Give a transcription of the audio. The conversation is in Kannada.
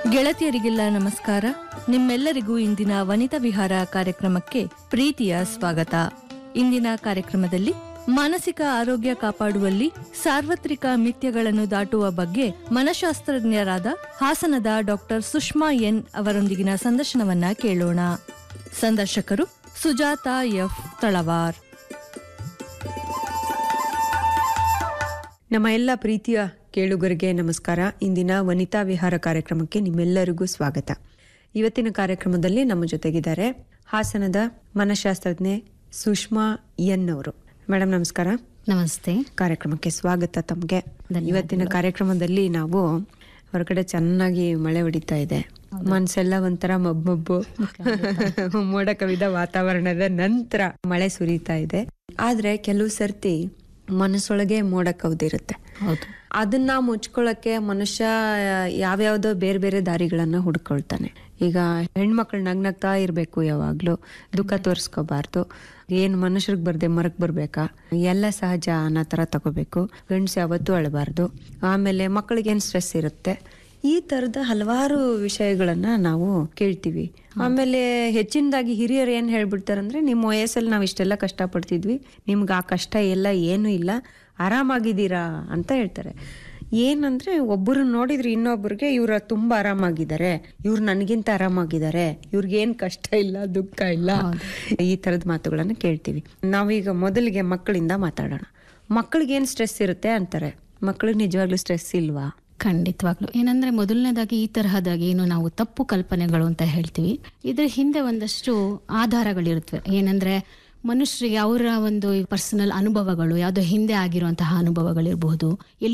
ಗೆಳತಿಯರಿಗೆಲ್ಲ ನಮಸ್ಕಾರ ನಿಮ್ಮೆಲ್ಲರಿಗೂ ಇಂದಿನ ವನಿತಾ ವಿಹಾರ ಕಾರ್ಯಕ್ರಮಕ್ಕೆ ಪ್ರೀತಿಯ ಸ್ವಾಗತ ಇಂದಿನ ಕಾರ್ಯಕ್ರಮದಲ್ಲಿ ಮಾನಸಿಕ ಆರೋಗ್ಯ ಕಾಪಾಡುವಲ್ಲಿ ಸಾರ್ವತ್ರಿಕ ಮಿಥ್ಯಗಳನ್ನು ದಾಟುವ ಬಗ್ಗೆ ಮನಶಾಸ್ತ್ರಜ್ಞರಾದ ಹಾಸನದ ಡಾಕ್ಟರ್ ಸುಷ್ಮಾ ಎನ್ ಅವರೊಂದಿಗಿನ ಸಂದರ್ಶನವನ್ನ ಕೇಳೋಣ ಸಂದರ್ಶಕರು ಸುಜಾತ ಎಫ್ ತಳವಾರ್ ನಮ್ಮ ಎಲ್ಲ ಪ್ರೀತಿಯ ಕೇಳುಗರಿಗೆ ನಮಸ್ಕಾರ ಇಂದಿನ ವನಿತಾ ವಿಹಾರ ಕಾರ್ಯಕ್ರಮಕ್ಕೆ ನಿಮ್ಮೆಲ್ಲರಿಗೂ ಸ್ವಾಗತ ಇವತ್ತಿನ ಕಾರ್ಯಕ್ರಮದಲ್ಲಿ ನಮ್ಮ ಜೊತೆಗಿದ್ದಾರೆ ಹಾಸನದ ಮನಃಶಾಸ್ತ್ರಜ್ಞೆ ಸುಷ್ಮಾ ಎನ್ ಅವರು ಮೇಡಮ್ ನಮಸ್ಕಾರ ನಮಸ್ತೆ ಕಾರ್ಯಕ್ರಮಕ್ಕೆ ಸ್ವಾಗತ ತಮಗೆ ಇವತ್ತಿನ ಕಾರ್ಯಕ್ರಮದಲ್ಲಿ ನಾವು ಹೊರಗಡೆ ಚೆನ್ನಾಗಿ ಮಳೆ ಹೊಡಿತಾ ಇದೆ ಮನ್ಸೆಲ್ಲ ಒಂಥರ ಮಬ್ಬು ಮೋಡ ಕವಿದ ವಾತಾವರಣದ ನಂತರ ಮಳೆ ಸುರಿತಾ ಇದೆ ಆದ್ರೆ ಕೆಲವು ಸರ್ತಿ ಮನಸ್ಸೊಳಗೆ ಮೋಡ ಕವಿದಿರುತ್ತೆ ಹೌದು ಅದನ್ನ ಮುಚ್ಕೊಳ್ಳಕ್ಕೆ ಮನುಷ್ಯ ಯಾವ್ಯಾವ್ದೋ ಬೇರೆ ಬೇರೆ ದಾರಿಗಳನ್ನ ಹುಡ್ಕೊಳ್ತಾನೆ ಈಗ ಹೆಣ್ಮಕ್ಳು ನಗ್ನಗ್ತಾ ಇರ್ಬೇಕು ಯಾವಾಗ್ಲೂ ದುಃಖ ತೋರಿಸ್ಕೋಬಾರ್ದು ಏನ್ ಮನುಷ್ಯರಿಗೆ ಬರ್ದೆ ಮರಕ್ ಬರ್ಬೇಕಾ ಎಲ್ಲ ಸಹಜ ಅನ್ನೋ ತರ ತಗೋಬೇಕು ಗಂಡ್ಸ್ ಯಾವತ್ತೂ ಅಳಬಾರ್ದು ಆಮೇಲೆ ಮಕ್ಕಳಿಗೆ ಏನ್ ಸ್ಟ್ರೆಸ್ ಇರುತ್ತೆ ಈ ತರದ ಹಲವಾರು ವಿಷಯಗಳನ್ನ ನಾವು ಕೇಳ್ತೀವಿ ಆಮೇಲೆ ಹೆಚ್ಚಿನದಾಗಿ ಹಿರಿಯರು ಏನ್ ಹೇಳ್ಬಿಡ್ತಾರಂದ್ರೆ ನಿಮ್ಮ ವಯಸ್ಸಲ್ಲಿ ನಾವು ಇಷ್ಟೆಲ್ಲ ಕಷ್ಟ ಪಡ್ತಿದ್ವಿ ನಿಮ್ಗೆ ಆ ಕಷ್ಟ ಎಲ್ಲ ಏನು ಇಲ್ಲ ಆರಾಮಾಗಿದ್ದೀರಾ ಅಂತ ಹೇಳ್ತಾರೆ ಏನಂದ್ರೆ ಒಬ್ಬರು ನೋಡಿದ್ರೆ ಇನ್ನೊಬ್ರಿಗೆ ಇವ್ರ ತುಂಬಾ ಆರಾಮಾಗಿದ್ದಾರೆ ಇವ್ರು ನನಗಿಂತ ಆರಾಮಾಗಿದ್ದಾರೆ ಇವ್ರಿಗೆ ಏನ್ ಕಷ್ಟ ಇಲ್ಲ ದುಃಖ ಇಲ್ಲ ಈ ತರದ ಮಾತುಗಳನ್ನ ಕೇಳ್ತೀವಿ ನಾವೀಗ ಮೊದಲಿಗೆ ಮಕ್ಕಳಿಂದ ಮಾತಾಡೋಣ ಮಕ್ಕಳಿಗೆ ಏನ್ ಸ್ಟ್ರೆಸ್ ಇರುತ್ತೆ ಅಂತಾರೆ ಮಕ್ಕಳಿಗೆ ನಿಜವಾಗ್ಲೂ ಸ್ಟ್ರೆಸ್ ಇಲ್ವಾ ಖಂಡಿತವಾಗ್ಲು ಏನಂದ್ರೆ ಮೊದಲನೇದಾಗಿ ಈ ತರಹದಾಗಿ ಏನು ನಾವು ತಪ್ಪು ಕಲ್ಪನೆಗಳು ಅಂತ ಹೇಳ್ತೀವಿ ಇದ್ರ ಹಿಂದೆ ಒಂದಷ್ಟು ಆಧಾರಗಳಿರುತ್ತವೆ ಏನಂದ್ರೆ ಮನುಷ್ಯರಿಗೆ ಅವರ ಒಂದು ಪರ್ಸನಲ್ ಅನುಭವಗಳು ಯಾವುದೋ ಹಿಂದೆ ಆಗಿರುವಂತಹ ಅನುಭವಗಳಿರಬಹುದು